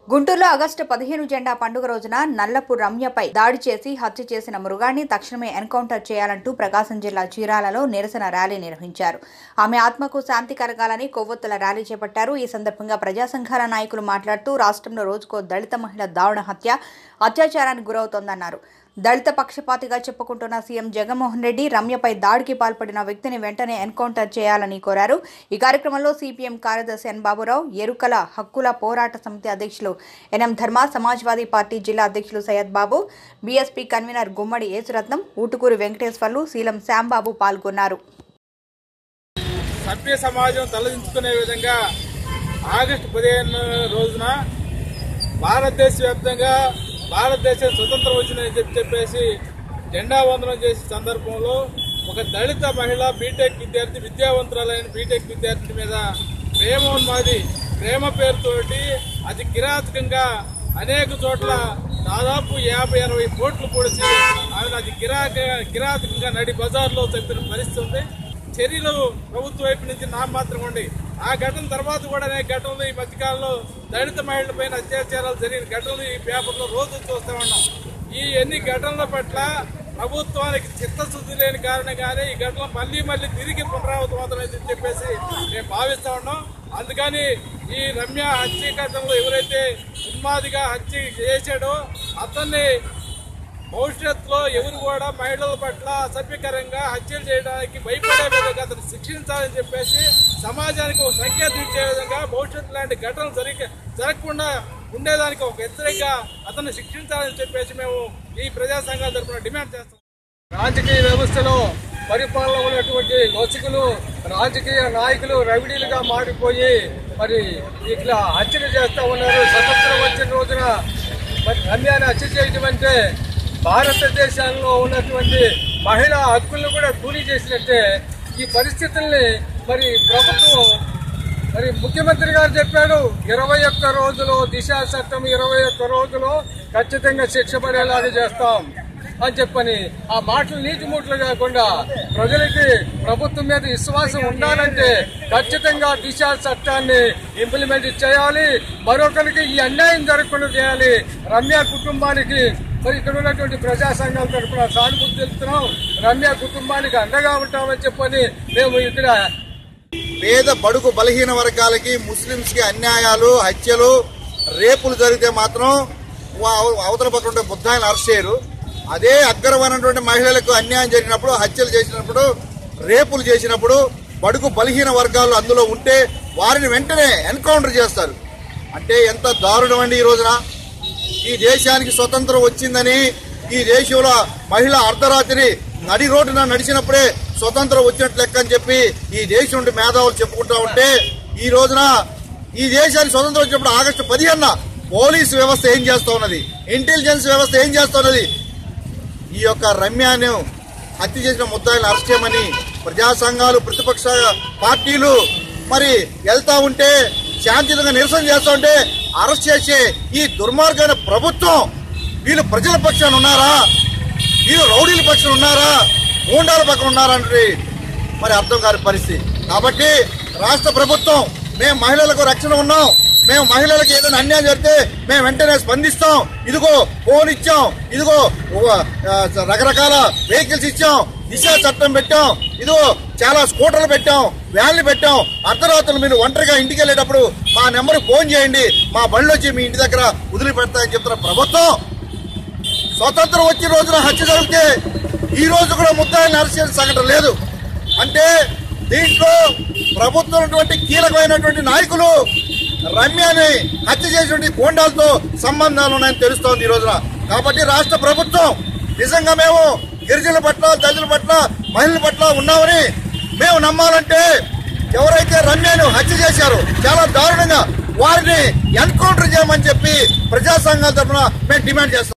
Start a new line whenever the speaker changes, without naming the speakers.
గుంటూరులో ఆగస్టు పదిహేను జెండా పండుగ రోజున నల్లపు రమ్యపై దాడి చేసి హత్య చేసిన మృగాన్ని తక్షణమే ఎన్కౌంటర్ చేయాలంటూ ప్రకాశం జిల్లా చీరాలలో నిరసన ర్యాలీ నిర్వహించారు ఆమె ఆత్మకు శాంతి కలగాలని కొవ్వొత్తుల ర్యాలీ చేపట్టారు ఈ సందర్భంగా ప్రజా సంఘాల నాయకులు మాట్లాడుతూ రాష్ట్రంలో రోజుకో దళిత మహిళ దారుణ హత్య అత్యాచారానికి గురవుతోందన్నారు దళిత పక్షపాతిగా చెప్పుకుంటున్న సీఎం జగన్మోహన్ రెడ్డి రమ్యపై దాడికి పాల్పడిన వ్యక్తిని వెంటనే ఎన్కౌంటర్ చేయాలని కోరారు ఈ కార్యక్రమంలో సిపిఎం కార్యదర్శి ఎన్ బాబురావు ఎరుకల హక్కుల పోరాట సమితి అధ్యక్షులు ఎన్ఎం ధర్మ సమాజ్వాదీ పార్టీ జిల్లా అధ్యక్షులు సయ్యద్ బాబు బీఎస్పీ కన్వీనర్ గుమ్మడి యేసురత్నం ఊటుకూరి వెంకటేశ్వర్లు శీలం శ్యాంబాబు పాల్గొన్నారు
సభ్య సమాజం తలదించుకునే విధంగా ఆగస్టు పదిహేను రోజున భారతదేశ వ్యాప్తంగా భారతదేశం స్వతంత్రం వచ్చిందని చెప్పి చెప్పేసి జెండా వందనం చేసే సందర్భంలో ఒక దళిత మహిళ బీటెక్ విద్యార్థి విద్యావంతురాలైన బీటెక్ విద్యార్థి మీద ప్రేమోన్మాది ప్రేమ పేరుతోటి అతి కిరాతకంగా అనేక చోట్ల దాదాపు యాభై అరవై కోట్లు పొడిచి ఆమెను అతి కిరాక కిరాతకంగా నడి బజార్లో చెప్పిన పరిస్థితి ఉంది చర్యలు ప్రభుత్వం వైపు నుంచి నామాత్రం ఉండి ఆ ఘటన తర్వాత కూడా అనేక ఘటనలు ఈ మధ్యకాలంలో దళిత మహిళలపైన అత్యాచారాలు జరిగిన ఘటనలు ఈ పేపర్లో రోజు చూస్తూ ఉన్నాం ఈ ఎన్ని ఘటనల పట్ల ప్రభుత్వానికి చిత్తశుద్ధి లేని కారణంగానే ఈ ఘటనలు మళ్ళీ మళ్ళీ తిరిగి పునరావృతం అవుతామని చెప్పేసి మేము భావిస్తా ఉన్నాం అందుకని ఈ రమ్య హత్య ఘటనలో ఎవరైతే ఉన్మాదిగా హత్య చేశాడో అతన్ని భవిష్యత్తులో ఎవరు కూడా మహిళల పట్ల అసభ్యకరంగా హత్యలు చేయడానికి భయపడే విధంగా అతను శిక్షించాలని చెప్పేసి సమాజానికి ఒక సంకేతం ఇచ్చే విధంగా భవిష్యత్తు లాంటి ఘటనలు జరిగే జరగకుండా ఉండేదానికి ఒక హెచ్చరిక అతను శిక్షించాలని చెప్పేసి మేము ఈ ప్రజా సంఘాల తరఫున డిమాండ్ చేస్తాం
రాజకీయ వ్యవస్థలో పరిపాలన ఉన్నటువంటి లొసుకులు రాజకీయ నాయకులు రవిడీలుగా మారిపోయి మరి ఇట్లా హత్యలు చేస్తా ఉన్నారు స్వతంత్రం వచ్చిన రోజున మరి రమ్యాన్ని హత్య చేయడం అంటే భారతదేశంలో ఉన్నటువంటి మహిళా హక్కులను కూడా కూలీ చేసినట్టే ఈ పరిస్థితుల్ని మరి ప్రభుత్వం మరి ముఖ్యమంత్రి గారు చెప్పాడు ఇరవై ఒక్క రోజులో దిశ చట్టం ఇరవై ఒక్క రోజులో ఖచ్చితంగా శిక్ష పడేలాగా చేస్తాం అని చెప్పని ఆ మాటలు నీటి మూటలు కాకుండా ప్రజలకి ప్రభుత్వం మీద విశ్వాసం ఉండాలంటే ఖచ్చితంగా దిశ చట్టాన్ని ఇంప్లిమెంట్ చేయాలి మరొకరికి ఈ అన్యాయం జరగకుండా చేయాలి రమ్య కుటుంబానికి మరి ఇక్కడ ఉన్నటువంటి ప్రజా సంఘాల తరఫున సానుభూతి తెలుపుతున్నాం రమ్య కుటుంబానికి అండగా ఉంటామని చెప్పని మేము ఇక్కడ
పేద బడుగు బలహీన వర్గాలకి ముస్లింస్ కి అన్యాయాలు హత్యలు రేపులు జరిగితే మాత్రం వా- అవతల పక్కన ఉండే బుద్ధాయిని అరెస్ట్ చేయరు అదే అగ్రమైనటువంటి మహిళలకు అన్యాయం జరిగినప్పుడు హత్యలు చేసినప్పుడు రేపులు చేసినప్పుడు బడుగు బలహీన వర్గాలు అందులో ఉంటే వారిని వెంటనే ఎన్కౌంటర్ చేస్తారు అంటే ఎంత దారుణం అండి ఈ రోజున ఈ దేశానికి స్వతంత్రం వచ్చిందని ఈ దేశంలో మహిళ అర్ధరాత్రి నడి రోడ్డున నడిచినప్పుడే స్వతంత్రం వచ్చినట్లు లెక్క అని చెప్పి ఈ దేశం నుండి మేధావులు చెప్పుకుంటా ఉంటే ఈ రోజున ఈ దేశానికి స్వతంత్రం వచ్చినప్పుడు ఆగస్టు పదిహేనున పోలీసు వ్యవస్థ ఏం చేస్తా ఉన్నది ఇంటెలిజెన్స్ వ్యవస్థ ఏం చేస్తా ఉన్నది ఈ యొక్క రమ్యాను హత్య చేసిన ముద్దాయిలను అరెస్ట్ చేయమని ప్రజా సంఘాలు ప్రతిపక్ష పార్టీలు మరి వెళ్తా ఉంటే శాంతియుతంగా నిరసన చేస్తా ఉంటే అరెస్ట్ చేసే ఈ దుర్మార్గమైన ప్రభుత్వం వీళ్ళు ప్రజల పక్షాన ఉన్నారా వీళ్ళు రౌడీల పక్షాన ఉన్నారా గూండాల పక్కన ఉన్నారా అంటే మరి అర్థం కాని పరిస్థితి కాబట్టి రాష్ట్ర ప్రభుత్వం మేము మహిళలకు రక్షణ ఉన్నాం మేము మహిళలకు ఏదైనా అన్యాయం జరిగితే మేము వెంటనే స్పందిస్తాం ఇదిగో ఫోన్ ఇచ్చాం ఇదిగో ఓ, ఆ, రకరకాల వెహికల్స్ ఇచ్చాం దిశ చట్టం పెట్టాం ఇదిగో చాలా స్కూటర్లు పెట్టాం వ్యాన్లు పెట్టాం అర్ధరాత్రులు మీరు ఒంటరిగా ఇంటికి వెళ్ళేటప్పుడు మా నెంబర్ ఫోన్ చేయండి మా బండ్లు వచ్చి మీ ఇంటి దగ్గర వదిలిపెడతాయని చెప్తున్న ప్రభుత్వం స్వతంత్రం వచ్చిన రోజున హత్య జరిగితే ఈ రోజు కూడా ముద్దాయిని అరెస్ట్ చేసిన సంఘటన లేదు అంటే దీంట్లో ప్రభుత్వం ఉన్నటువంటి కీలకమైనటువంటి నాయకులు రమ్యని హత్య చేసినటువంటి గోండాలతో సంబంధాలు ఉన్నాయని తెలుస్తోంది ఈ రోజున కాబట్టి రాష్ట్ర ప్రభుత్వం నిజంగా మేము గిరిజనుల పట్ల దళితుల పట్ల మహిళల పట్ల ఉన్నామని మేము నమ్మాలంటే ఎవరైతే రమ్యను హత్య చేశారో చాలా దారుణంగా వారిని ఎన్కౌంటర్ చేయమని చెప్పి ప్రజా సంఘాల తరఫున మేము డిమాండ్ చేస్తాం